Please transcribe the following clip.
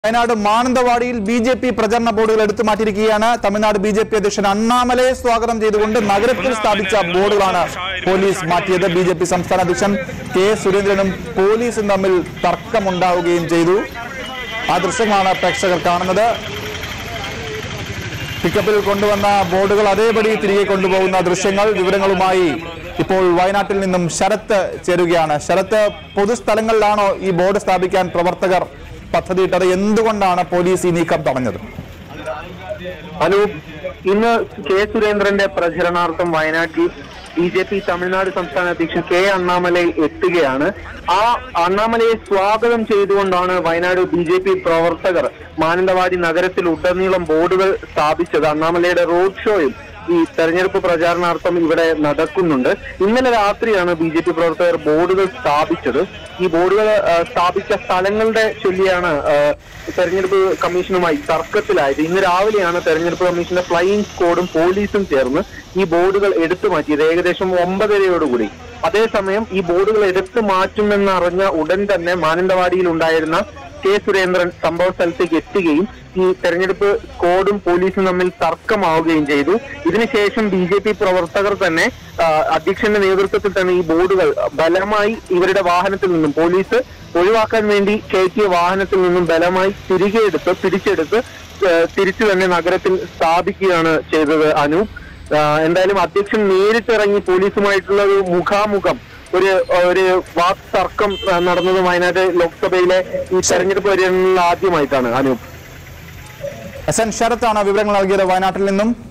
വയനാട് മാനന്തവാടിയിൽ B J P പ്രചരണ ബോർഡുകൾ എടുത്തു മാറ്റിയിരിക്കുകയാണ് തമിഴ്നാട് ബി ജെ പി അധ്യക്ഷൻ അണ്ണാമലയെ സ്വാഗതം ചെയ്തുകൊണ്ട് നഗരത്തിൽ സ്ഥാപിച്ച ബോർഡുകളാണ് പോലീസ് മാറ്റിയത് ബി ജെ പി സംസ്ഥാന അധ്യക്ഷൻ കെ സുരേന്ദ്രനും പോലീസും തമ്മിൽ തർക്കമുണ്ടാവുകയും ചെയ്തു ആ ദൃശ്യമാണ് പ്രേക്ഷകർ കാണുന്നത് പിക്കപ്പിൽ കൊണ്ടുവന്ന ബോർഡുകൾ അതേപടി തിരികെ കൊണ്ടുപോകുന്ന ദൃശ്യങ്ങൾ വിവരങ്ങളുമായി ഇപ്പോൾ വയനാട്ടിൽ നിന്നും ശരത്ത് ചേരുകയാണ് ശരത്ത് പൊതുസ്ഥലങ്ങളിലാണോ ഈ ബോർഡ് സ്ഥാപിക്കാൻ പ്രവർത്തകർ പദ്ധതിയിട്ടത് എന്തുകൊണ്ടാണ് പോലീസ് ഈ നീക്കം തടഞ്ഞത് അനൂപ് ഇന്ന് കെ സുരേന്ദ്രന്റെ പ്രചരണാർത്ഥം വയനാട്ടിൽ ബി ജെ പി തമിഴ്നാട് സംസ്ഥാന അധ്യക്ഷൻ കെ അണ്ണാമലൈ എത്തുകയാണ് ആ അണ്ണാമലയെ സ്വാഗതം ചെയ്തുകൊണ്ടാണ് വയനാട് ബി ജെ പി പ്രവർത്തകർ മാനന്തവാടി നഗരത്തിൽ ഉടനീളം ബോർഡുകൾ സ്ഥാപിച്ചത് അണ്ണാമലയുടെ റോഡ് ഷോയിൽ ഈ തെരഞ്ഞെടുപ്പ് പ്രചാരണാർത്ഥം ഇവിടെ നടക്കുന്നുണ്ട് ഇന്നലെ രാത്രിയാണ് ബി ജെ പി പ്രവർത്തകർ ബോർഡുകൾ സ്ഥാപിച്ചത് ഈ ബോർഡുകൾ ആ, സ്ഥാപിച്ച സ്ഥലങ്ങളുടെ ചൊല്ലിയാണ് ആ, തെരഞ്ഞെടുപ്പ് കമ്മീഷനുമായി തർക്കത്തിലായത് ഇന്ന് രാവിലെയാണ് തെരഞ്ഞെടുപ്പ് കമ്മീഷന്റെ ഫ്ലൈയിങ് സ്ക്വാഡും പോലീസും ചേർന്ന് ഈ ബോർഡുകൾ എടുത്തു മാറ്റിയത് ഏകദേശം ഒമ്പതരയോടുകൂടി അതേസമയം ഈ ബോർഡുകൾ എടുത്തു മാറ്റുമെന്ന് അറിഞ്ഞ ഉടൻ തന്നെ മാനന്തവാടിയിൽ ഉണ്ടായിരുന്ന കെ സുരേന്ദ്രൻ സംഭവ സ്ഥലത്തേക്ക് എത്തുകയും ഈ തെരഞ്ഞെടുപ്പ് സ്ക്വാഡും പോലീസും തമ്മിൽ തർക്കമാവുകയും ചെയ്തു ഇതിനുശേഷം ബി ജെ പി പ്രവർത്തകർ തന്നെ ആ, അധ്യക്ഷന്റെ നേതൃത്വത്തിൽ തന്നെ ഈ ബോർഡുകൾ ബലമായി ഇവരുടെ വാഹനത്തിൽ നിന്നും പോലീസ് ഒഴിവാക്കാൻ വേണ്ടി കയറ്റിയ വാഹനത്തിൽ നിന്നും ബലമായി തിരികെ എടുത്ത് പിടിച്ചെടുത്ത് ആ, തിരിച്ചു തന്നെ നഗരത്തിൽ സ്ഥാപിക്കുകയാണ് ചെയ്തത് അനൂപ് ആ, എന്തായാലും അധ്യക്ഷൻ നേരിട്ടിറങ്ങി പോലീസുമായിട്ടുള്ള ഒരു മുഖാമുഖം ഒരു ഒരു വാക് തർക്കം ആ, നടന്നത് വയനാട് ലോക്സഭയിലെ ഈ തെരഞ്ഞെടുപ്പ് പര്യടനങ്ങളിൽ ആദ്യമായിട്ടാണ് അനൂപ് എസ് എൻ ശരത്താണ് വിവരങ്ങൾ നൽകിയത് വയനാട്ടിൽ നിന്നും